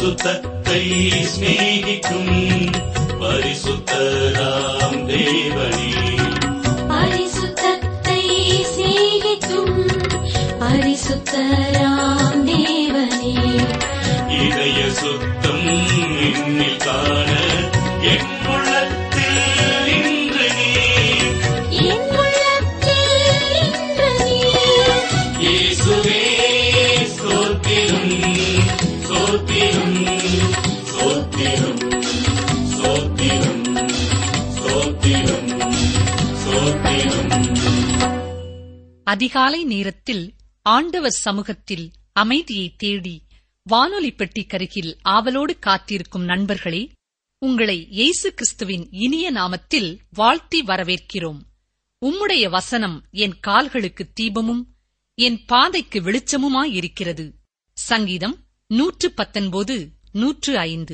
பரிசுத்தத்தை சிநேகிக்கும் பரிசுத்தராம் தேவனே பரிசுத்தத்தை சிநேகிக்கும் பரிசுத்தராம் தேவனே இதய சுத்தம் என்னில் காண என் உள்ளத்தில் இன்று நீ என் உள்ளத்தில் இன்று நீர் இயேசுவே ஸ்தோத்திரம் ஸ்தோத்திரம் ஸ்தோத்திரம் ஸ்தோத்திரம் ஸ்தோத்திரம் ஸ்தோத்திரம் அதிகாலை நேரத்தில் ஆண்டவர் சமூகத்தில் அமைதியை தேடி வானொலி பெட்டி கருகில் ஆவலோடு காத்திருக்கும் நண்பர்களே உங்களை இயேசு கிறிஸ்துவின் இனிய நாமத்தில் வாழ்த்தி வரவேற்கிறோம் உம்முடைய வசனம் என் கால்களுக்கு தீபமும் என் பாதைக்கு வெளிச்சமுமாயிருக்கிறது சங்கீதம் நூற்று பத்தொன்பது நூற்று ஐந்து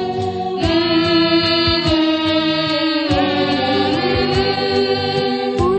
உன்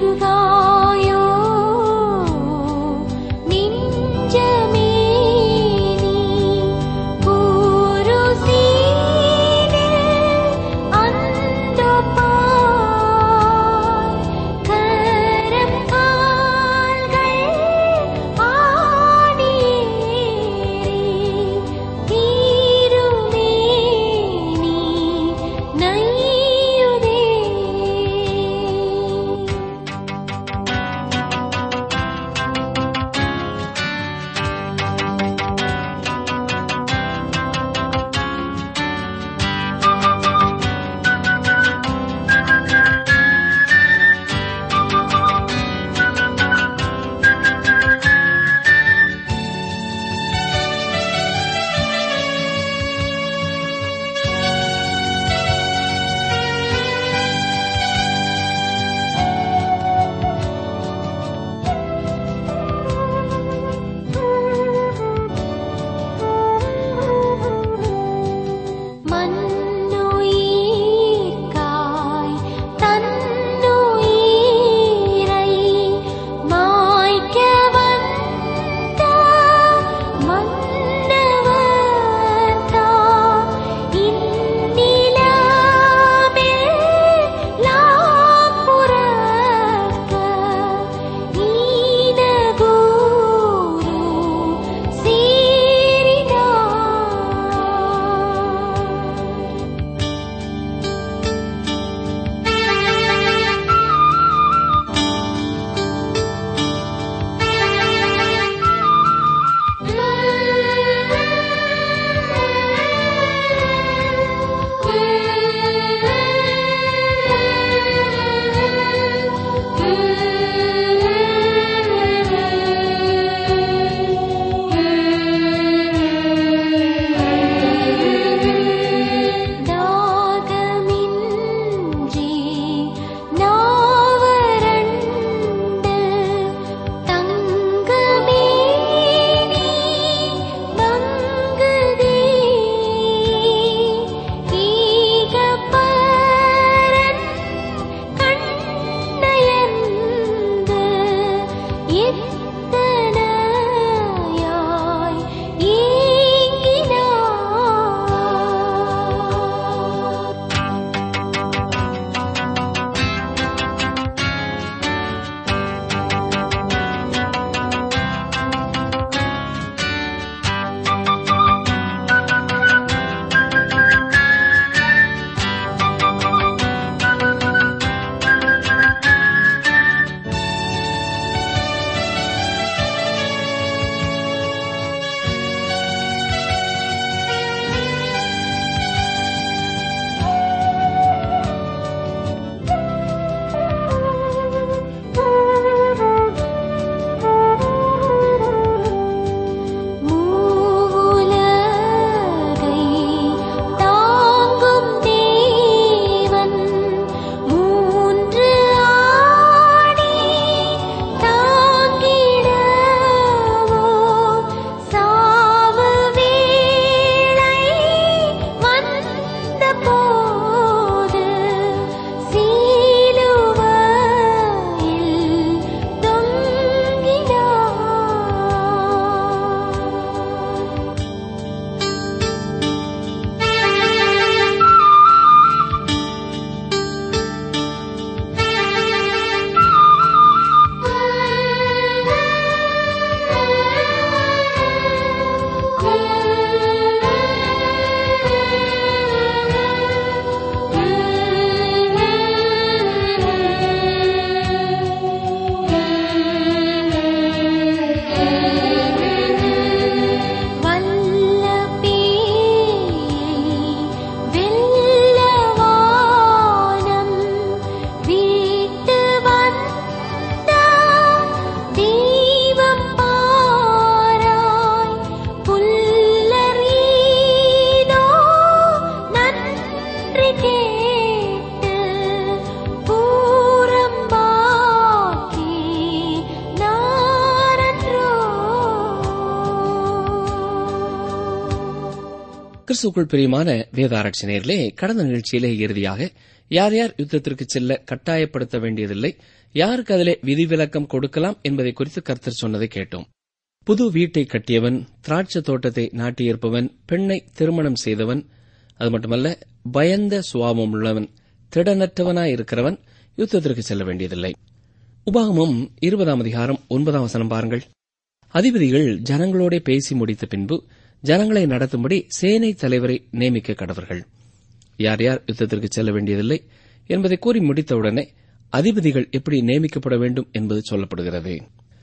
கிறிஸ்துக்குள் பிரியமான வேதாராய்ச்சி நேரிலே கடந்த நிகழ்ச்சியிலே இறுதியாக யார் யார் யுத்தத்திற்கு செல்ல கட்டாயப்படுத்த வேண்டியதில்லை யாருக்கு அதிலே விதிவிலக்கம் கொடுக்கலாம் என்பதை குறித்து கர்த்தர் சொன்னதை கேட்டோம் புது வீட்டை கட்டியவன் திராட்சை தோட்டத்தை நாட்டியிருப்பவன் பெண்ணை திருமணம் செய்தவன் அது மட்டுமல்ல பயந்த சுவாபம் உள்ளவன் திடனற்றவனாய் இருக்கிறவன் யுத்தத்திற்கு செல்ல வேண்டியதில்லை உபாகமம் இருபதாம் அதிகாரம் ஒன்பதாம் வசனம் பாருங்கள் அதிபதிகள் ஜனங்களோட பேசி முடித்த பின்பு ஜனங்களை நடத்தும்படி சேனை தலைவரை நியமிக்க கடவர்கள் யார் யார் யுத்தத்திற்கு செல்ல வேண்டியதில்லை என்பதை கூறி முடித்தவுடனே அதிபதிகள் எப்படி நியமிக்கப்பட வேண்டும் என்பது சொல்லப்படுகிறது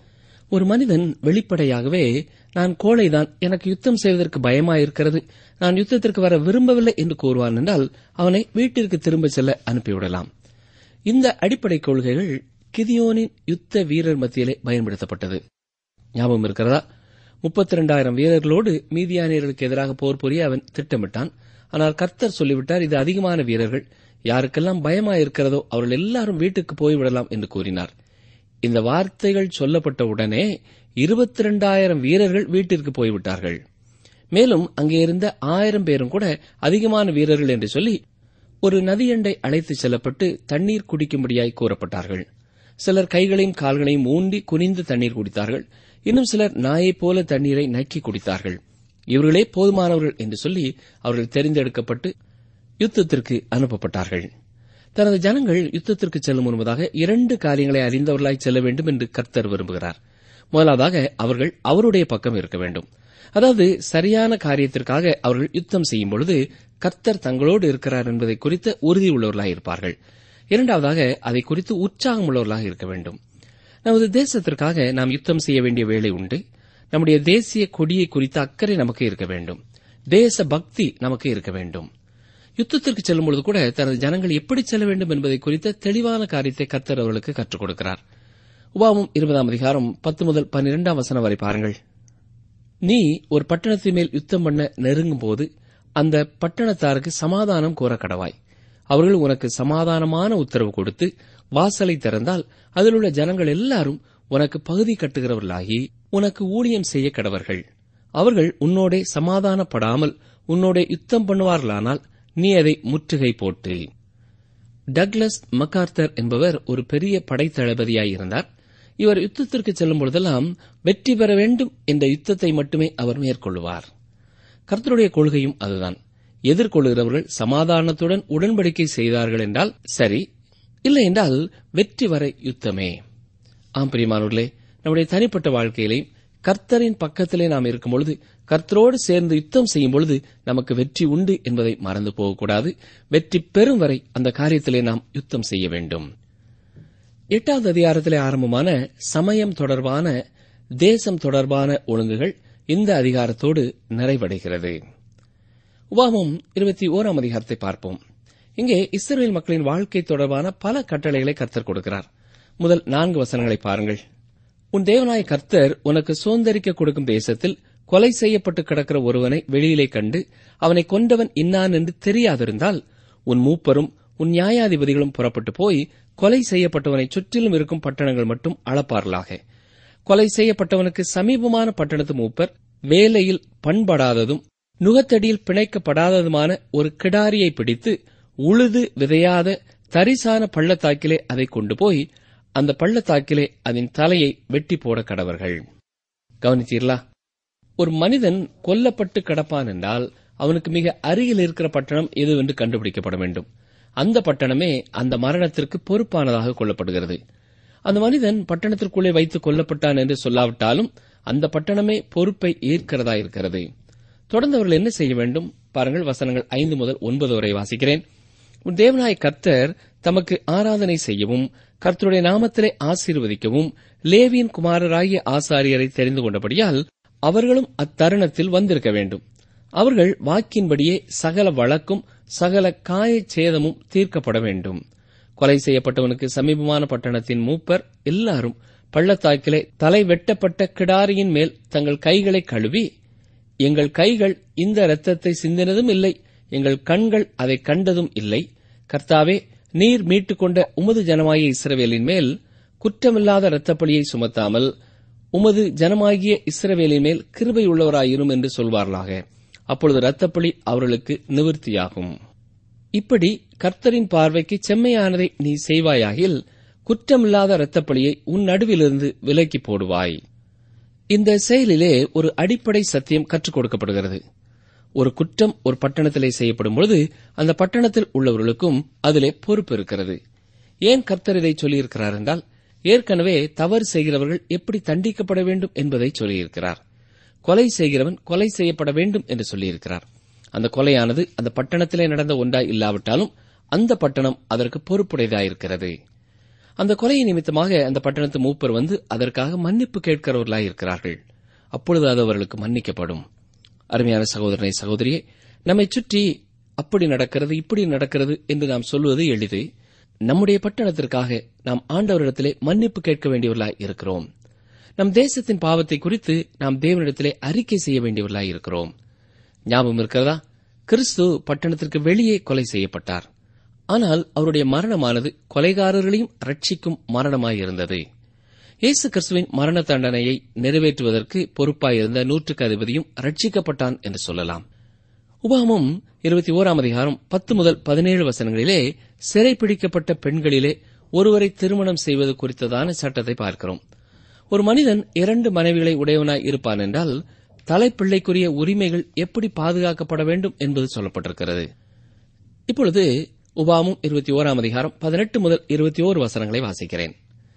ஒரு மனிதன் வெளிப்படையாகவே நான் கோழைதான் எனக்கு யுத்தம் செய்வதற்கு பயமாயிருக்கிறது நான் யுத்தத்திற்கு வர விரும்பவில்லை என்று கூறுவான் என்றால் அவனை வீட்டிற்கு திரும்ப செல்ல அனுப்பிவிடலாம் இந்த அடிப்படை கொள்கைகள் கிதியோனின் யுத்த வீரர் மத்தியிலே பயன்படுத்தப்பட்டது ஞாபகம் இருக்கிறதா முப்பத்தி இரண்டாயிரம் வீரர்களோடு மீதியானியர்களுக்கு எதிராக போர் புரிய அவன் திட்டமிட்டான் ஆனால் கர்த்தர் சொல்லிவிட்டார் இது அதிகமான வீரர்கள் யாருக்கெல்லாம் பயமாயிருக்கிறதோ அவர்கள் எல்லாரும் வீட்டுக்கு போய்விடலாம் என்று கூறினார் இந்த வார்த்தைகள் சொல்லப்பட்ட உடனே இருபத்தி இரண்டாயிரம் வீரர்கள் வீட்டிற்கு போய்விட்டார்கள் மேலும் அங்கே இருந்த ஆயிரம் பேரும் கூட அதிகமான வீரர்கள் என்று சொல்லி ஒரு நதியண்டை அழைத்துச் செல்லப்பட்டு தண்ணீர் குடிக்கும்படியாய் கூறப்பட்டார்கள் சிலர் கைகளையும் கால்களையும் ஊண்டி குனிந்து தண்ணீர் குடித்தார்கள் இன்னும் சிலர் நாயைப் போல தண்ணீரை நக்கி குடித்தார்கள் இவர்களே போதுமானவர்கள் என்று சொல்லி அவர்கள் தெரிந்தெடுக்கப்பட்டு யுத்தத்திற்கு அனுப்பப்பட்டார்கள் தனது ஜனங்கள் யுத்தத்திற்கு செல்லும் முன்பதாக இரண்டு காரியங்களை அறிந்தவர்களாய் செல்ல வேண்டும் என்று கர்த்தர் விரும்புகிறார் முதலாவதாக அவர்கள் அவருடைய பக்கம் இருக்க வேண்டும் அதாவது சரியான காரியத்திற்காக அவர்கள் யுத்தம் செய்யும் பொழுது கர்த்தர் தங்களோடு இருக்கிறார் என்பதை குறித்த உறுதி உள்ளவர்களாக இருப்பார்கள் இரண்டாவதாக அதை குறித்து உற்சாகம் உள்ளவர்களாக இருக்க வேண்டும் நமது தேசத்திற்காக நாம் யுத்தம் செய்ய வேண்டிய வேலை உண்டு நம்முடைய தேசிய கொடியை குறித்த அக்கறை நமக்கு இருக்க வேண்டும் தேச பக்தி நமக்கு இருக்க வேண்டும் யுத்தத்திற்கு செல்லும் பொழுது கூட தனது ஜனங்கள் எப்படி செல்ல வேண்டும் என்பதை குறித்த தெளிவான காரியத்தை கர்த்தர் அவர்களுக்கு கற்றுக் கொடுக்கிறார் உபாவம் இருபதாம் அதிகாரம் பத்து முதல் பன்னிரெண்டாம் வசனம் வரை பாருங்கள் நீ ஒரு பட்டணத்தின் மேல் யுத்தம் பண்ண நெருங்கும் போது அந்த பட்டணத்தாருக்கு சமாதானம் கோர கடவாய் அவர்கள் உனக்கு சமாதானமான உத்தரவு கொடுத்து வாசலை திறந்தால் அதில் உள்ள ஜனங்கள் எல்லாரும் உனக்கு பகுதி கட்டுகிறவர்களாகி உனக்கு ஊழியம் செய்ய கடவர்கள் அவர்கள் உன்னோடே சமாதானப்படாமல் உன்னோடே யுத்தம் பண்ணுவார்களானால் நீ அதை முற்றுகை போட்டு டக்ளஸ் மக்கார்த்தர் என்பவர் ஒரு பெரிய படைத்தளபதியாயிருந்தார் இவர் யுத்தத்திற்கு செல்லும் பொழுதெல்லாம் வெற்றி பெற வேண்டும் என்ற யுத்தத்தை மட்டுமே அவர் மேற்கொள்வார் கர்த்தருடைய கொள்கையும் அதுதான் எதிர்கொள்கிறவர்கள் சமாதானத்துடன் உடன்படிக்கை செய்தார்கள் என்றால் சரி இல்லை என்றால் வெற்றி வரை யுத்தமே ஆம் பிரியமானவர்களே நம்முடைய தனிப்பட்ட வாழ்க்கையிலையும் கர்த்தரின் பக்கத்திலே நாம் இருக்கும் பொழுது கர்த்தரோடு சேர்ந்து யுத்தம் செய்யும் பொழுது நமக்கு வெற்றி உண்டு என்பதை மறந்து போகக்கூடாது வெற்றி பெறும் வரை அந்த காரியத்திலே நாம் யுத்தம் செய்ய வேண்டும் எட்டாவது அதிகாரத்திலே ஆரம்பமான சமயம் தொடர்பான தேசம் தொடர்பான ஒழுங்குகள் இந்த அதிகாரத்தோடு நிறைவடைகிறது உபாமம் இருபத்தி ஓராம் அதிகாரத்தை பார்ப்போம் இங்கே இஸ்ரேல் மக்களின் வாழ்க்கை தொடர்பான பல கட்டளைகளை கர்த்தர் கொடுக்கிறார் முதல் நான்கு வசனங்களை பாருங்கள் உன் தேவனாய கர்த்தர் உனக்கு சுதந்திரிக்க கொடுக்கும் தேசத்தில் கொலை செய்யப்பட்டு கிடக்கிற ஒருவனை வெளியிலே கண்டு அவனை கொண்டவன் இன்னான் என்று தெரியாதிருந்தால் உன் மூப்பரும் உன் நியாயாதிபதிகளும் புறப்பட்டு போய் கொலை செய்யப்பட்டவனை சுற்றிலும் இருக்கும் பட்டணங்கள் மட்டும் அளப்பார்களாக கொலை செய்யப்பட்டவனுக்கு சமீபமான பட்டணத்து மூப்பர் வேலையில் பண்படாததும் நுகத்தடியில் பிணைக்கப்படாததுமான ஒரு கிடாரியை பிடித்து உழுது விதையாத தரிசான பள்ளத்தாக்கிலே அதை கொண்டு போய் அந்த பள்ளத்தாக்கிலே அதன் தலையை வெட்டி போட கடவர்கள் கவனித்தீர்களா ஒரு மனிதன் கொல்லப்பட்டு கிடப்பான் என்றால் அவனுக்கு மிக அருகில் இருக்கிற பட்டணம் எதுவென்று கண்டுபிடிக்கப்பட வேண்டும் அந்த பட்டணமே அந்த மரணத்திற்கு பொறுப்பானதாக கொள்ளப்படுகிறது அந்த மனிதன் பட்டணத்திற்குள்ளே வைத்து கொல்லப்பட்டான் என்று சொல்லாவிட்டாலும் அந்த பட்டணமே பொறுப்பை ஏற்கிறதா இருக்கிறது தொடர்ந்து அவர்கள் என்ன செய்ய வேண்டும் பாருங்கள் வசனங்கள் ஐந்து முதல் ஒன்பது வரை வாசிக்கிறேன் உன் தேவனாய கர்த்தர் தமக்கு ஆராதனை செய்யவும் கர்த்தருடைய நாமத்திலே ஆசீர்வதிக்கவும் லேவியின் குமாரராகிய ஆசாரியரை தெரிந்து கொண்டபடியால் அவர்களும் அத்தருணத்தில் வந்திருக்க வேண்டும் அவர்கள் வாக்கின்படியே சகல வழக்கும் சகல காயச் சேதமும் தீர்க்கப்பட வேண்டும் கொலை செய்யப்பட்டவனுக்கு சமீபமான பட்டணத்தின் மூப்பர் எல்லாரும் பள்ளத்தாக்கிலே தலை வெட்டப்பட்ட கிடாரியின் மேல் தங்கள் கைகளை கழுவி எங்கள் கைகள் இந்த இரத்தத்தை சிந்தினதும் இல்லை எங்கள் கண்கள் அதை கண்டதும் இல்லை கர்த்தாவே நீர் மீட்டுக்கொண்ட உமது ஜனமாகிய இஸ்ரவேலின் மேல் குற்றமில்லாத இரத்தப்பழியை சுமத்தாமல் உமது ஜனமாகிய இஸ்ரவேலின் மேல் கிருபை உள்ளவராயிரும் என்று சொல்வார்களாக அப்பொழுது இரத்தப்பழி அவர்களுக்கு நிவர்த்தியாகும் இப்படி கர்த்தரின் பார்வைக்கு செம்மையானதை நீ செய்வாயாகில் குற்றமில்லாத இரத்தப்பழியை உன் நடுவிலிருந்து விலக்கி போடுவாய் இந்த செயலிலே ஒரு அடிப்படை சத்தியம் கற்றுக் கொடுக்கப்படுகிறது ஒரு குற்றம் ஒரு பட்டணத்திலே செய்யப்படும் பொழுது அந்த பட்டணத்தில் உள்ளவர்களுக்கும் அதிலே பொறுப்பு இருக்கிறது ஏன் கர்த்தர் இதை சொல்லியிருக்கிறார் என்றால் ஏற்கனவே தவறு செய்கிறவர்கள் எப்படி தண்டிக்கப்பட வேண்டும் என்பதை சொல்லியிருக்கிறார் கொலை செய்கிறவன் கொலை செய்யப்பட வேண்டும் என்று சொல்லியிருக்கிறார் அந்த கொலையானது அந்த பட்டணத்திலே நடந்த ஒன்றாய் இல்லாவிட்டாலும் அந்த பட்டணம் அதற்கு பொறுப்புடையதாயிருக்கிறது அந்த கொலை நிமித்தமாக அந்த பட்டணத்து மூப்பர் வந்து அதற்காக மன்னிப்பு கேட்கிறவர்களாய் இருக்கிறார்கள் அப்பொழுது அது அவர்களுக்கு மன்னிக்கப்படும் அருமையான சகோதரனை சகோதரியே நம்மை சுற்றி அப்படி நடக்கிறது இப்படி நடக்கிறது என்று நாம் சொல்வது எளிது நம்முடைய பட்டணத்திற்காக நாம் ஆண்டவரிடத்திலே மன்னிப்பு கேட்க வேண்டியவர்களாய் இருக்கிறோம் நம் தேசத்தின் பாவத்தை குறித்து நாம் தேவனிடத்திலே அறிக்கை செய்ய வேண்டியவர்களாய் இருக்கிறோம் ஞாபகம் இருக்கிறதா கிறிஸ்து பட்டணத்திற்கு வெளியே கொலை செய்யப்பட்டார் ஆனால் அவருடைய மரணமானது கொலைகாரர்களையும் ரட்சிக்கும் மரணமாயிருந்தது இயேசு கிறிஸ்துவின் மரண தண்டனையை நிறைவேற்றுவதற்கு பொறுப்பாயிருந்த நூற்றுக்கு அதிபதியும் ரட்சிக்கப்பட்டான் என்று சொல்லலாம் உபாமம் இருபத்தி ஓராம் அதிகாரம் பத்து முதல் பதினேழு வசனங்களிலே சிறைப்பிடிக்கப்பட்ட பெண்களிலே ஒருவரை திருமணம் செய்வது குறித்ததான சட்டத்தை பார்க்கிறோம் ஒரு மனிதன் இரண்டு மனைவிகளை உடையவனாய் இருப்பான் என்றால் தலைப்பிள்ளைக்குரிய உரிமைகள் எப்படி பாதுகாக்கப்பட வேண்டும் என்பது சொல்லப்பட்டிருக்கிறது இப்பொழுது உபாமும் இருபத்தி ஓராம் அதிகாரம் பதினெட்டு முதல் இருபத்தி ஓரு வசனங்களை வாசிக்கிறேன்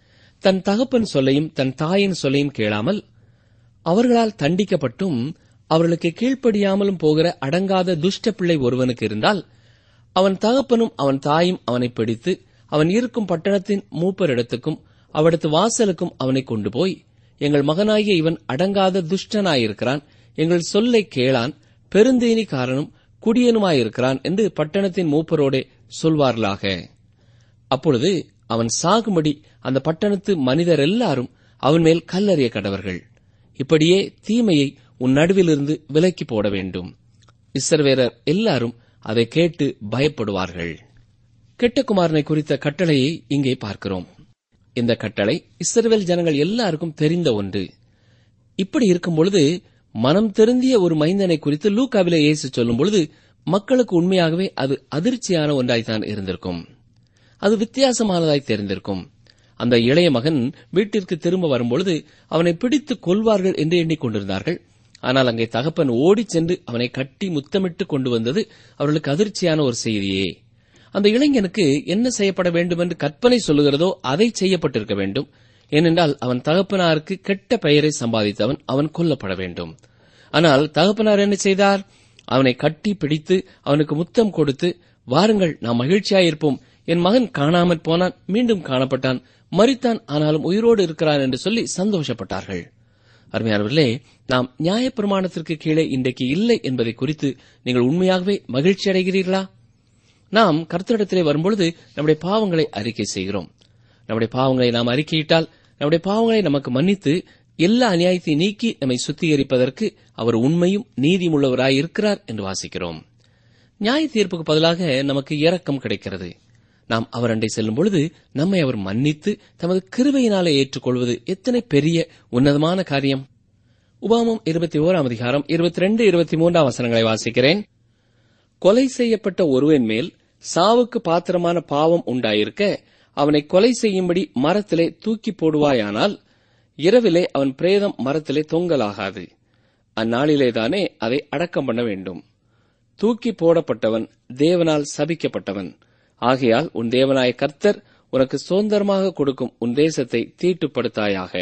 தன் தகப்பன் சொல்லையும் தன் தாயின் சொல்லையும் கேளாமல் அவர்களால் தண்டிக்கப்பட்டும் அவர்களுக்கு கீழ்ப்படியாமலும் போகிற அடங்காத துஷ்ட பிள்ளை ஒருவனுக்கு இருந்தால் அவன் தகப்பனும் அவன் தாயும் அவனை பிடித்து அவன் இருக்கும் பட்டணத்தின் மூப்பரிடத்துக்கும் அவடத்து வாசலுக்கும் அவனை கொண்டு போய் எங்கள் மகனாகிய இவன் அடங்காத துஷ்டனாயிருக்கிறான் எங்கள் சொல்லை கேளான் பெருந்தேனிக்காரனும் குடியனுமாயிருக்கிறான் என்று பட்டணத்தின் மூப்பரோடே சொல்வார்களாக அப்பொழுது அவன் சாகும்படி அந்த பட்டணத்து மனிதர் எல்லாரும் அவன் மேல் கல்லறிய கடவர்கள் இப்படியே தீமையை உன் நடுவிலிருந்து விலக்கி போட வேண்டும் இஸ்ரவேரர் எல்லாரும் அதை கேட்டு பயப்படுவார்கள் கெட்டகுமாரனை குறித்த கட்டளையை இங்கே பார்க்கிறோம் இந்த கட்டளை இஸ்ரவேல் ஜனங்கள் எல்லாருக்கும் தெரிந்த ஒன்று இப்படி இருக்கும் பொழுது மனம் திருந்திய ஒரு மைந்தனை குறித்து லூக்காவிலே இயேசு சொல்லும் பொழுது மக்களுக்கு உண்மையாகவே அது அதிர்ச்சியான ஒன்றாய்த்தான் இருந்திருக்கும் அது வித்தியாசமானதாய் தெரிந்திருக்கும் அந்த இளைய மகன் வீட்டிற்கு திரும்ப வரும்பொழுது அவனை பிடித்து கொல்வார்கள் என்று எண்ணிக்கொண்டிருந்தார்கள் ஆனால் அங்கே தகப்பன் ஓடிச் சென்று அவனை கட்டி முத்தமிட்டு கொண்டு வந்தது அவர்களுக்கு அதிர்ச்சியான ஒரு செய்தியே அந்த இளைஞனுக்கு என்ன செய்யப்பட வேண்டும் என்று கற்பனை சொல்லுகிறதோ அதை செய்யப்பட்டிருக்க வேண்டும் ஏனென்றால் அவன் தகப்பனாருக்கு கெட்ட பெயரை சம்பாதித்தவன் அவன் கொல்லப்பட வேண்டும் ஆனால் தகப்பனார் என்ன செய்தார் அவனை கட்டி பிடித்து அவனுக்கு முத்தம் கொடுத்து வாருங்கள் நாம் மகிழ்ச்சியாயிருப்போம் என் மகன் காணாமற் போனான் மீண்டும் காணப்பட்டான் மரித்தான் ஆனாலும் உயிரோடு இருக்கிறான் என்று சொல்லி சந்தோஷப்பட்டார்கள் அருமையானவர்களே நாம் நியாயப்பிரமாணத்திற்கு கீழே இன்றைக்கு இல்லை என்பதை குறித்து நீங்கள் உண்மையாகவே மகிழ்ச்சி அடைகிறீர்களா நாம் கர்த்தரிடத்திலே வரும்பொழுது நம்முடைய பாவங்களை அறிக்கை செய்கிறோம் நம்முடைய பாவங்களை நாம் அறிக்கையிட்டால் நம்முடைய பாவங்களை நமக்கு மன்னித்து எல்லா அநியாயத்தை நீக்கி நம்மை சுத்திகரிப்பதற்கு அவர் உண்மையும் நீதியுள்ளவராய் இருக்கிறார் என்று வாசிக்கிறோம் நியாய தீர்ப்புக்கு பதிலாக நமக்கு இரக்கம் கிடைக்கிறது நாம் அவர் அண்டை செல்லும் பொழுது நம்மை அவர் மன்னித்து தமது கிருபையினாலே ஏற்றுக்கொள்வது எத்தனை பெரிய உன்னதமான காரியம் உபாமம் இருபத்தி ஓராம் அதிகாரம் இருபத்தி ரெண்டு இருபத்தி மூன்றாம் வசனங்களை வாசிக்கிறேன் கொலை செய்யப்பட்ட ஒருவன் மேல் சாவுக்கு பாத்திரமான பாவம் உண்டாயிருக்க அவனை கொலை செய்யும்படி மரத்திலே தூக்கி போடுவாயானால் இரவிலே அவன் பிரேதம் மரத்திலே தொங்கலாகாது அந்நாளிலேதானே அதை அடக்கம் பண்ண வேண்டும் தூக்கி போடப்பட்டவன் தேவனால் சபிக்கப்பட்டவன் ஆகையால் உன் தேவனாய கர்த்தர் உனக்கு சுதந்திரமாக கொடுக்கும் உன் தேசத்தை தீட்டுப்படுத்தாயாக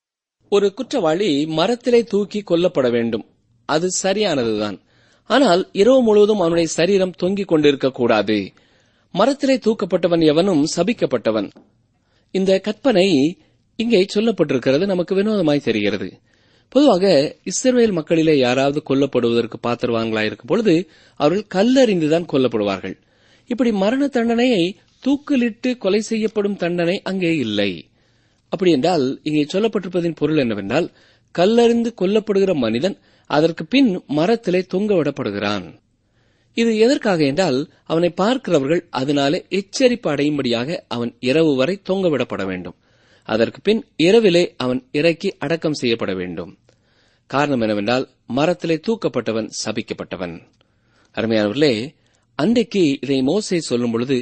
ஒரு குற்றவாளி மரத்திலே தூக்கி கொல்லப்பட வேண்டும் அது சரியானதுதான் ஆனால் இரவு முழுவதும் அவனுடைய சரீரம் தொங்கிக் கொண்டிருக்க கூடாது மரத்திலே தூக்கப்பட்டவன் எவனும் சபிக்கப்பட்டவன் இந்த கற்பனை இங்கே சொல்லப்பட்டிருக்கிறது நமக்கு வினோதமாய் தெரிகிறது பொதுவாக இஸ்ரேல் மக்களிலே யாராவது கொல்லப்படுவதற்கு பாத்திரவான்களாயிருக்கும் பொழுது அவர்கள் கல்லறிந்துதான் கொல்லப்படுவார்கள் இப்படி மரண தண்டனையை தூக்கிலிட்டு கொலை செய்யப்படும் தண்டனை அங்கே இல்லை அப்படி என்றால் இங்கே சொல்லப்பட்டிருப்பதின் பொருள் என்னவென்றால் கல்லறிந்து கொல்லப்படுகிற மனிதன் அதற்கு பின் மரத்திலே தொங்க விடப்படுகிறான் இது எதற்காக என்றால் அவனை பார்க்கிறவர்கள் அதனாலே எச்சரிப்பு அடையும்படியாக அவன் இரவு வரை தொங்க விடப்பட வேண்டும் அதற்கு பின் இரவிலே அவன் இறக்கி அடக்கம் செய்யப்பட வேண்டும் காரணம் என்னவென்றால் மரத்திலே தூக்கப்பட்டவன் சபிக்கப்பட்டவன் அருமையானவர்களே அன்றைக்கு இதை மோசே சொல்லும் பொழுது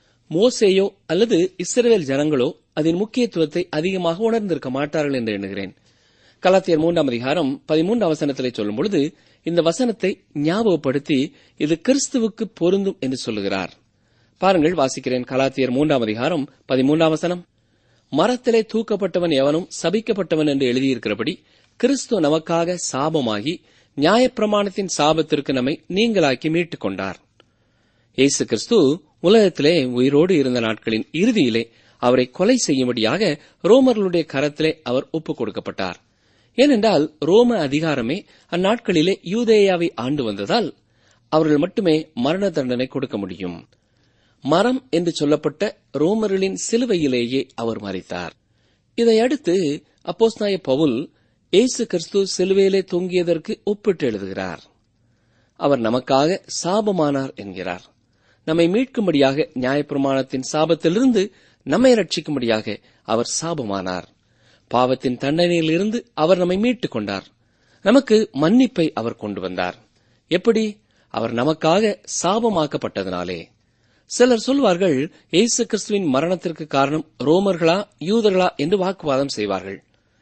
மோசேயோ அல்லது இஸ்ரவேல் ஜனங்களோ அதன் முக்கியத்துவத்தை அதிகமாக உணர்ந்திருக்க மாட்டார்கள் என்று எண்ணுகிறேன் கலாத்தியர் மூன்றாம் அதிகாரம் பதிமூன்றாம் வசனத்திலே சொல்லும் பொழுது இந்த வசனத்தை ஞாபகப்படுத்தி இது கிறிஸ்துவுக்கு பொருந்தும் என்று சொல்லுகிறார் பாருங்கள் வாசிக்கிறேன் கலாத்தியர் மூன்றாம் அதிகாரம் பதிமூன்றாம் வசனம் மரத்திலே தூக்கப்பட்டவன் எவனும் சபிக்கப்பட்டவன் என்று எழுதியிருக்கிறபடி கிறிஸ்து நமக்காக சாபமாகி நியாயப்பிரமாணத்தின் சாபத்திற்கு நம்மை நீங்களாக்கி மீட்டுக் கொண்டார் இயேசு கிறிஸ்து உலகத்திலே உயிரோடு இருந்த நாட்களின் இறுதியிலே அவரை கொலை செய்யும்படியாக ரோமர்களுடைய கரத்திலே அவர் ஒப்புக் கொடுக்கப்பட்டார் ஏனென்றால் ரோம அதிகாரமே அந்நாட்களிலே யூதேயாவை ஆண்டு வந்ததால் அவர்கள் மட்டுமே மரண தண்டனை கொடுக்க முடியும் மரம் என்று சொல்லப்பட்ட ரோமர்களின் சிலுவையிலேயே அவர் மறித்தார் இதையடுத்து அப்போஸ்தாய பவுல் இயேசு கிறிஸ்து சிலுவையிலே தொங்கியதற்கு ஒப்பிட்டு எழுதுகிறார் அவர் நமக்காக சாபமானார் என்கிறார் நம்மை மீட்கும்படியாக நியாயப்பிரமாணத்தின் சாபத்திலிருந்து நம்மை ரட்சிக்கும்படியாக அவர் சாபமானார் பாவத்தின் தண்டனையிலிருந்து அவர் நம்மை மீட்டுக் கொண்டார் நமக்கு மன்னிப்பை அவர் கொண்டு வந்தார் எப்படி அவர் நமக்காக சாபமாக்கப்பட்டதனாலே சிலர் சொல்வார்கள் இயேசு கிறிஸ்துவின் மரணத்திற்கு காரணம் ரோமர்களா யூதர்களா என்று வாக்குவாதம் செய்வார்கள்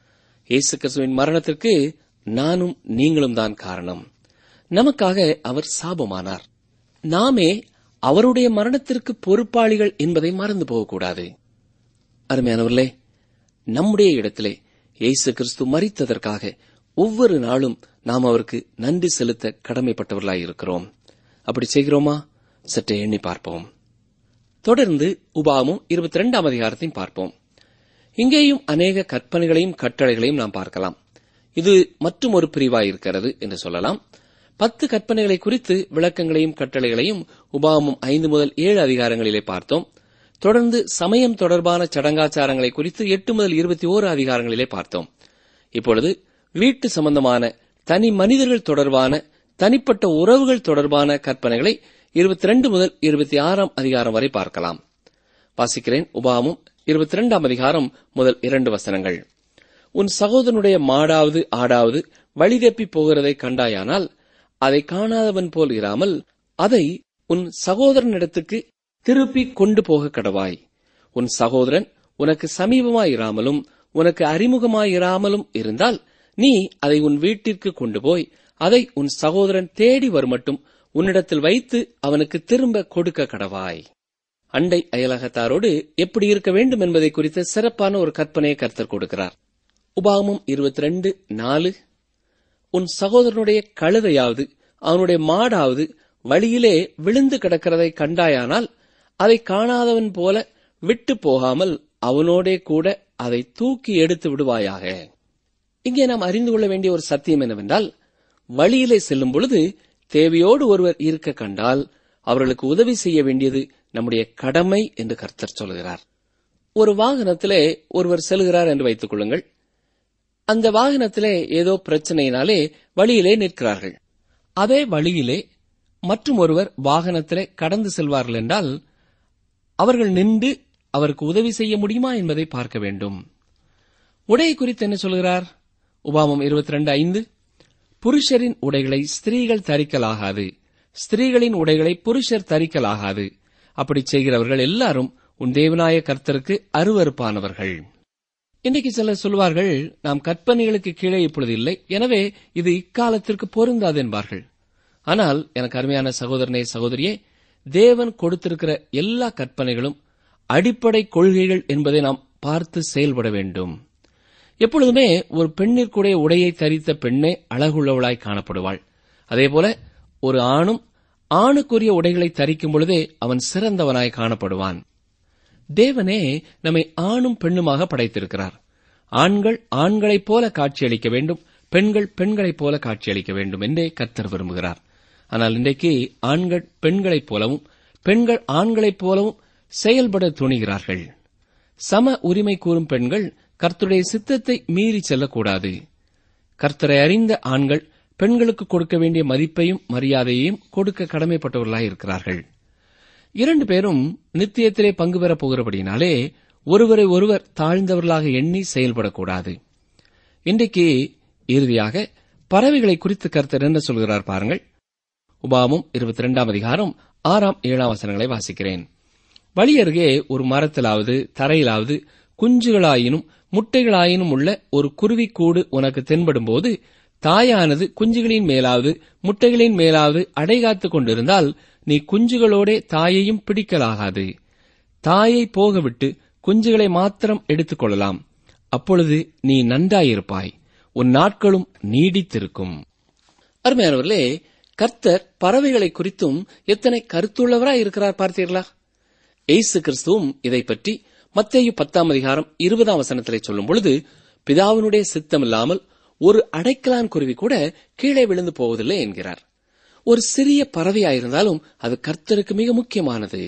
இயேசு கிறிஸ்துவின் மரணத்திற்கு நானும் நீங்களும் தான் காரணம் நமக்காக அவர் சாபமானார் நாமே அவருடைய மரணத்திற்கு பொறுப்பாளிகள் என்பதை மறந்து போகக்கூடாது அருமையானவர்களே நம்முடைய இடத்திலே இயேசு கிறிஸ்து மறித்ததற்காக ஒவ்வொரு நாளும் நாம் அவருக்கு நன்றி செலுத்த கடமைப்பட்டவர்களாய் இருக்கிறோம் அப்படி செய்கிறோமா சற்றே எண்ணி பார்ப்போம் தொடர்ந்து உபாமும் இருபத்தி இரண்டாம் அதிகாரத்தையும் பார்ப்போம் இங்கேயும் அநேக கற்பனைகளையும் கட்டளைகளையும் நாம் பார்க்கலாம் இது மற்றும் ஒரு பிரிவாய் இருக்கிறது என்று சொல்லலாம் பத்து கற்பனைகளை குறித்து விளக்கங்களையும் கட்டளைகளையும் உபாமும் ஐந்து முதல் ஏழு அதிகாரங்களிலே பார்த்தோம் தொடர்ந்து சமயம் தொடர்பான சடங்காச்சாரங்களை குறித்து எட்டு முதல் இருபத்தி ஓரு அதிகாரங்களிலே பார்த்தோம் இப்பொழுது வீட்டு சம்பந்தமான தனி மனிதர்கள் தொடர்பான தனிப்பட்ட உறவுகள் தொடர்பான கற்பனைகளை இருபத்தி ரெண்டு முதல் இருபத்தி ஆறாம் அதிகாரம் வரை பார்க்கலாம் வாசிக்கிறேன் உபாமும் இருபத்தி இரண்டாம் அதிகாரம் முதல் இரண்டு வசனங்கள் உன் சகோதரனுடைய மாடாவது ஆடாவது வழி தப்பி போகிறதை கண்டாயானால் அதை காணாதவன் போல் இராமல் அதை உன் சகோதரனிடத்துக்கு திருப்பி கொண்டு போக கடவாய் உன் சகோதரன் உனக்கு சமீபமாயிராமலும் உனக்கு அறிமுகமாயிராமலும் இருந்தால் நீ அதை உன் வீட்டிற்கு கொண்டு போய் அதை உன் சகோதரன் தேடி வருமட்டும் உன்னிடத்தில் வைத்து அவனுக்கு திரும்ப கொடுக்க கடவாய் அண்டை அயலகத்தாரோடு எப்படி இருக்க வேண்டும் என்பதை குறித்த சிறப்பான ஒரு கற்பனையை கர்த்தர் கொடுக்கிறார் உபாகமும் இருபத்தி ரெண்டு நாலு உன் சகோதரனுடைய கழுதையாவது அவனுடைய மாடாவது வழியிலே விழுந்து கிடக்கிறதை கண்டாயானால் அதை காணாதவன் போல விட்டு போகாமல் அவனோடே கூட அதை தூக்கி எடுத்து விடுவாயாக இங்கே நாம் அறிந்து கொள்ள வேண்டிய ஒரு சத்தியம் என்னவென்றால் வழியிலே செல்லும் பொழுது தேவையோடு ஒருவர் இருக்க கண்டால் அவர்களுக்கு உதவி செய்ய வேண்டியது நம்முடைய கடமை என்று கர்த்தர் சொல்கிறார் ஒரு வாகனத்திலே ஒருவர் செல்கிறார் என்று வைத்துக் கொள்ளுங்கள் அந்த வாகனத்திலே ஏதோ பிரச்சனையினாலே வழியிலே நிற்கிறார்கள் அதே வழியிலே மற்றும் ஒருவர் வாகனத்திலே கடந்து செல்வார்கள் என்றால் அவர்கள் நின்று அவருக்கு உதவி செய்ய முடியுமா என்பதை பார்க்க வேண்டும் உடை குறித்து என்ன சொல்கிறார் உபாமம் இருபத்தி ரெண்டு ஐந்து புருஷரின் உடைகளை ஸ்திரீகள் தரிக்கலாகாது ஸ்திரீகளின் உடைகளை புருஷர் தரிக்கலாகாது அப்படி செய்கிறவர்கள் எல்லாரும் உன் தேவனாய கர்த்தருக்கு அருவறுப்பானவர்கள் இன்னைக்கு சிலர் சொல்வார்கள் நாம் கற்பனைகளுக்கு கீழே இப்பொழுது இல்லை எனவே இது இக்காலத்திற்கு பொருந்தாது என்பார்கள் ஆனால் எனக்கு அருமையான சகோதரனே சகோதரியே தேவன் கொடுத்திருக்கிற எல்லா கற்பனைகளும் அடிப்படை கொள்கைகள் என்பதை நாம் பார்த்து செயல்பட வேண்டும் எப்பொழுதுமே ஒரு பெண்ணிற்குடைய உடையை தரித்த பெண்ணே அழகுள்ளவளாய் காணப்படுவாள் அதேபோல ஒரு ஆணும் ஆணுக்குரிய உடைகளை தரிக்கும் பொழுதே அவன் சிறந்தவனாய் காணப்படுவான் தேவனே நம்மை ஆணும் பெண்ணுமாக படைத்திருக்கிறார் ஆண்கள் ஆண்களைப் போல காட்சியளிக்க வேண்டும் பெண்கள் பெண்களைப் போல காட்சியளிக்க வேண்டும் என்றே கர்த்தர் விரும்புகிறார் ஆனால் இன்றைக்கு ஆண்கள் பெண்களைப் போலவும் பெண்கள் ஆண்களைப் போலவும் செயல்பட துணிகிறார்கள் சம உரிமை கூறும் பெண்கள் கர்த்தருடைய சித்தத்தை மீறி செல்லக்கூடாது கர்த்தரை அறிந்த ஆண்கள் பெண்களுக்கு கொடுக்க வேண்டிய மதிப்பையும் மரியாதையையும் கொடுக்க கடமைப்பட்டவர்களாய் இருக்கிறார்கள் இரண்டு பேரும் நித்தியத்திலே பங்கு பெறப் போகிறபடினாலே ஒருவரை ஒருவர் தாழ்ந்தவர்களாக எண்ணி செயல்படக்கூடாது இன்றைக்கு இறுதியாக பறவைகளை குறித்து கர்த்தர் என்ன சொல்கிறார் பாருங்கள் உபாமம் இருபத்தி ரெண்டாம் அதிகாரம் ஆறாம் ஏழாம் வசனங்களை வாசிக்கிறேன் வழி அருகே ஒரு மரத்திலாவது தரையிலாவது குஞ்சுகளாயினும் முட்டைகளாயினும் உள்ள ஒரு குருவிக்கூடு உனக்கு தென்படும்போது தாயானது குஞ்சுகளின் மேலாவது முட்டைகளின் மேலாவது அடைகாத்துக் கொண்டிருந்தால் நீ குஞ்சுகளோடே தாயையும் பிடிக்கலாகாது தாயை போகவிட்டு குஞ்சுகளை மாத்திரம் எடுத்துக் கொள்ளலாம் அப்பொழுது நீ நன்றாயிருப்பாய் உன் நாட்களும் நீடித்திருக்கும் அருமையானவர்களே கர்த்தர் பறவைகளை குறித்தும் எத்தனை கருத்துள்ளவராய் இருக்கிறார் பார்த்தீர்களா எய்சு கிறிஸ்துவும் இதை பற்றி மத்தேயு பத்தாம் அதிகாரம் இருபதாம் வசனத்திலே சொல்லும் பொழுது பிதாவினுடைய சித்தமில்லாமல் ஒரு அடைக்கலான் குருவி கூட கீழே விழுந்து போவதில்லை என்கிறார் ஒரு சிறிய பறவையாயிருந்தாலும் அது கர்த்தருக்கு மிக முக்கியமானது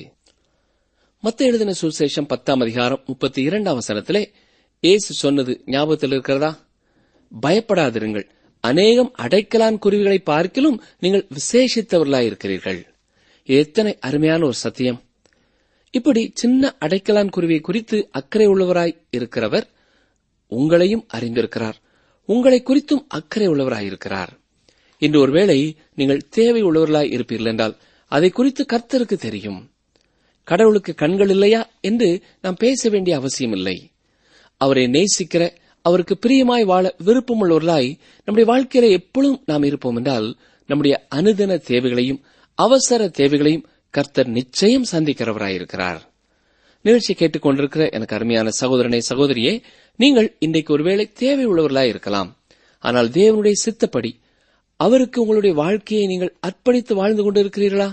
மத்த எழுதின சுசேஷம் பத்தாம் அதிகாரம் முப்பத்தி இரண்டாம் வசனத்திலே இயேசு சொன்னது ஞாபகத்தில் இருக்கிறதா பயப்படாதிருங்கள் அநேகம் அடைக்கலான் குருவிகளை பார்க்கிலும் நீங்கள் விசேஷித்தவர்களாயிருக்கிறீர்கள் இது எத்தனை அருமையான ஒரு சத்தியம் இப்படி சின்ன அடைக்கலான் குருவியை குறித்து அக்கறை உள்ளவராய் இருக்கிறவர் உங்களையும் அறிந்திருக்கிறார் உங்களை குறித்தும் அக்கறை உள்ளவராயிருக்கிறார் இன்று ஒருவேளை நீங்கள் தேவை உள்ளவர்களாய் இருப்பீர்கள் என்றால் அதை குறித்து கர்த்தருக்கு தெரியும் கடவுளுக்கு கண்கள் இல்லையா என்று நாம் பேச வேண்டிய அவசியமில்லை அவரை நேசிக்கிற அவருக்கு பிரியமாய் வாழ விருப்பமுள்ளவர்களாய் நம்முடைய வாழ்க்கையில எப்பொழுதும் நாம் இருப்போம் என்றால் நம்முடைய அனுதின தேவைகளையும் அவசர தேவைகளையும் கர்த்தர் நிச்சயம் சந்திக்கிறவராயிருக்கிறார் நிகழ்ச்சி கேட்டுக்கொண்டிருக்கிற எனக்கு அருமையான சகோதரனை சகோதரியே நீங்கள் இன்றைக்கு ஒருவேளை தேவை உள்ளவர்களாய் இருக்கலாம் ஆனால் தேவனுடைய சித்தப்படி அவருக்கு உங்களுடைய வாழ்க்கையை நீங்கள் அர்ப்பணித்து வாழ்ந்து கொண்டிருக்கிறீர்களா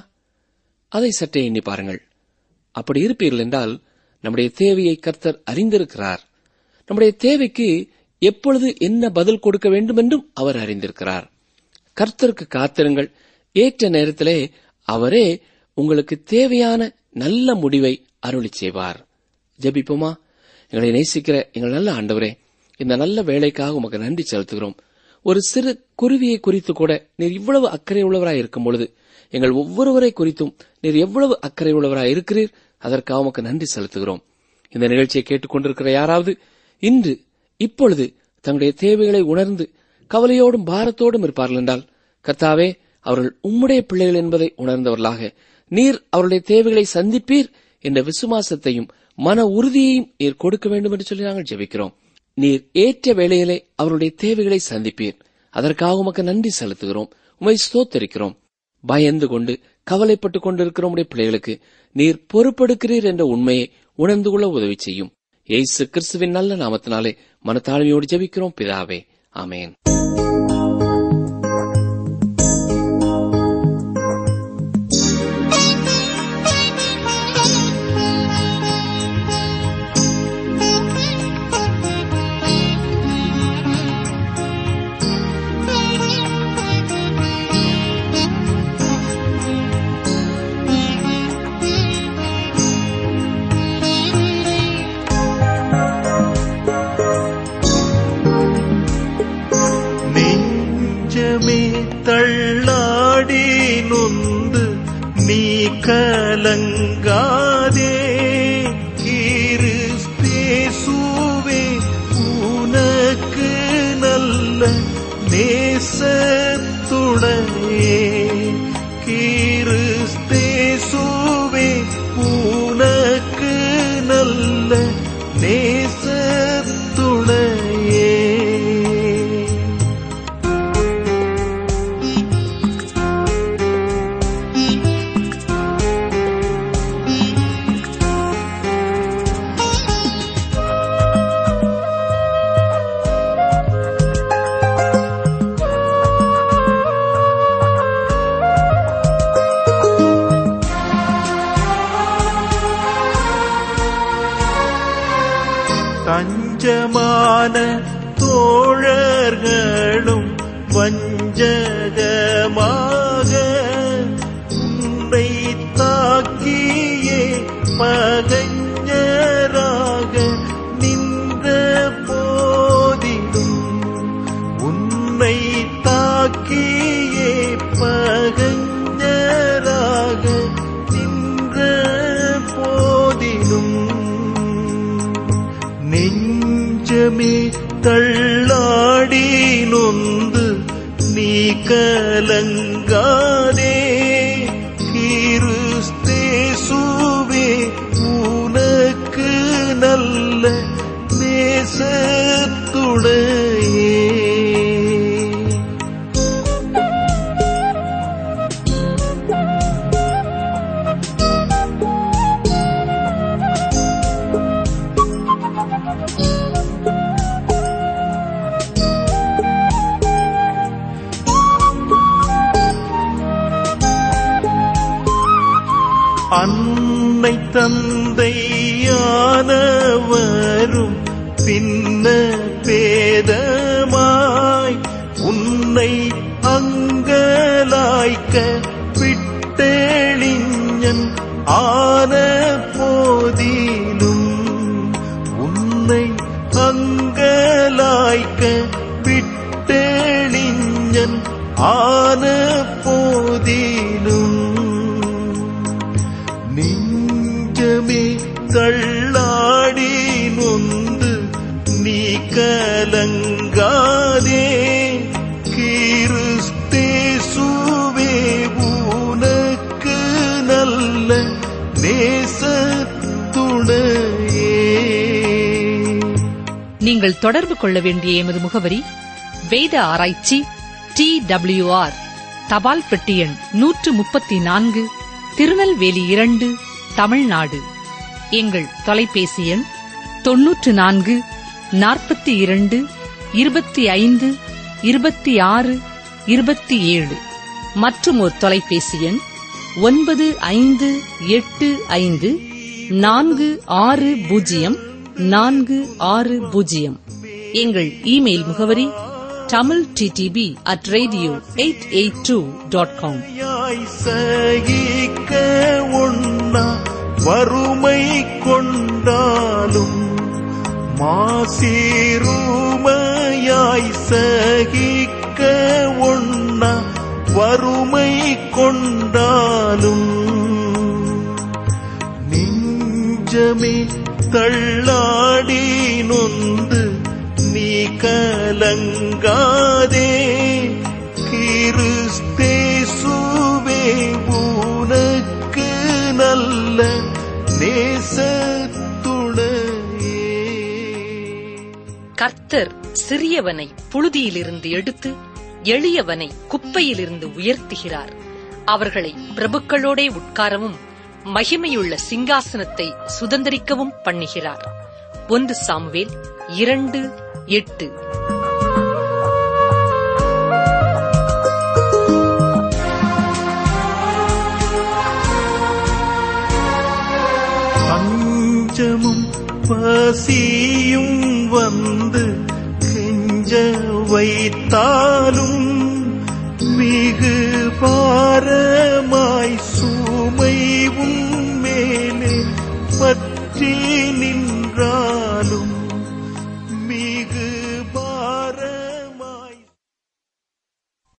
அதை சற்றே எண்ணி பாருங்கள் அப்படி இருப்பீர்கள் என்றால் நம்முடைய தேவையை கர்த்தர் அறிந்திருக்கிறார் நம்முடைய தேவைக்கு எப்பொழுது என்ன பதில் கொடுக்க வேண்டும் என்றும் அவர் அறிந்திருக்கிறார் கர்த்தருக்கு காத்திருங்கள் ஏற்ற நேரத்திலே அவரே உங்களுக்கு தேவையான நல்ல முடிவை அருளி செய்வார் ஜெபிப்போமா எங்களை நேசிக்கிற எங்கள் நல்ல ஆண்டவரே இந்த நல்ல வேலைக்காக உமக்கு நன்றி செலுத்துகிறோம் ஒரு சிறு குருவியை குறித்து கூட நீர் இவ்வளவு அக்கறை உள்ளவராய் இருக்கும் பொழுது எங்கள் ஒவ்வொருவரை குறித்தும் நீர் எவ்வளவு அக்கறை உள்ளவராய் இருக்கிறீர் அதற்காக உமக்கு நன்றி செலுத்துகிறோம் இந்த நிகழ்ச்சியை கேட்டுக்கொண்டிருக்கிற யாராவது இன்று இப்பொழுது தங்களுடைய தேவைகளை உணர்ந்து கவலையோடும் பாரத்தோடும் இருப்பார்கள் என்றால் கர்த்தாவே அவர்கள் உம்முடைய பிள்ளைகள் என்பதை உணர்ந்தவர்களாக நீர் அவருடைய தேவைகளை சந்திப்பீர் என்ற விசுவாசத்தையும் மன உறுதியையும் நீர் கொடுக்க வேண்டும் என்று சொல்லி நாங்கள் ஜெபிக்கிறோம் நீர் ஏற்ற வேளையிலே அவருடைய தேவைகளை சந்திப்பீர் அதற்காக உமக்கு நன்றி செலுத்துகிறோம் உமை ஸ்தோத்தரிக்கிறோம் பயந்து கொண்டு கவலைப்பட்டுக் கொண்டிருக்கிற உடைய பிள்ளைகளுக்கு நீர் பொறுப்பெடுக்கிறீர் என்ற உண்மையை உணர்ந்து கொள்ள உதவி செய்யும் ஏசு கிறிஸ்துவின் நல்ல நாமத்தினாலே மனத்தாழ்மையோடு ஜெபிக்கிறோம் பிதாவே ஆமேன் நெஞ்சமே தள்ளாடி நொந்து நீ கலங்காதே கிறிஸ்தேசுவே உனக்கு நல்ல நேசத்துணையே கிறிஸ்தேசுவே உனக்கு நல்ல நேசத்துணையே தஞ்சமான தோழர்களும் வஞ்சகமாக உன்னை தாக்கியே பகைஞராக நின்ற போதிலும் உன்னை தாக்கியே பகைஞராக நின்ற போதிலும் நெஞ்சமே தள்ளாடி நொந்து கலங்காதே கிறிஸ்தேசுவே உனக்கு நல்ல நேசத்துடையே அன்னை தந்தையானவரும் பின்ன பேதமாய் உன்னை அங்கலாய்க்க விட்டெளிஞன் ஆன போதிலும் உன்னை அங்கலாய்க்க விட்டெளிஞன் ஆன போதிலும் நெஞ்சமே தள்ளாடி நொந்து நீ கலங்காதே கிறிஸ்தேசுவே உனக்கு நல்ல நேசத்துணையே நீங்கள் தொடர்பு கொள்ள வேண்டிய எமது முகவரி வேத ஆராய்ச்சி டி ஆர் தபால் பெட்டி எண் நூற்று முப்பத்தி நான்கு திருநெல்வேலி இரண்டு தமிழ்நாடு எங்கள் தொலைபேசி எண் தொன்னூற்று நான்கு நாற்பத்தி இரண்டு இருபத்தி ஐந்து இருபத்தி ஆறு இருபத்தி ஏழு மற்றும் ஒரு தொலைபேசி எண் ஒன்பது ஐந்து எட்டு ஐந்து நான்கு ஆறு பூஜ்ஜியம் நான்கு ஆறு பூஜ்ஜியம் எங்கள் இமெயில் முகவரி Tamil DTP at radio eight eight two dot com யாய் சகிக்க ஒண்ணா வறுமை கொண்டாலும் மாசீருமையாய் சகிக்க ஒண்ணா வறுமை கொண்டாலும் நெஞ்சமே தள்ளாடி நொந்து நீ கலங்காதே கிறிஸ்தேசுவே உனக்கு நல்ல நேசத்துணையே கர்த்தர் சிறியவனை புழுதியிலிருந்து எடுத்து எளியவனை குப்பையிலிருந்து உயர்த்துகிறார் அவர்களை பிரபுக்களோடே உட்காரவும் மகிமையுள்ள சிங்காசனத்தை சுதந்தரிக்கவும் பண்ணுகிறார் ஒன்று சாமுவேல் இரண்டு எட்டு பஞ்சமும் பசியும் வந்து கெஞ்ச வைத்தாலும் மிகு பாரமாய் சுமைவும் மேலே பற்றி நின்றார்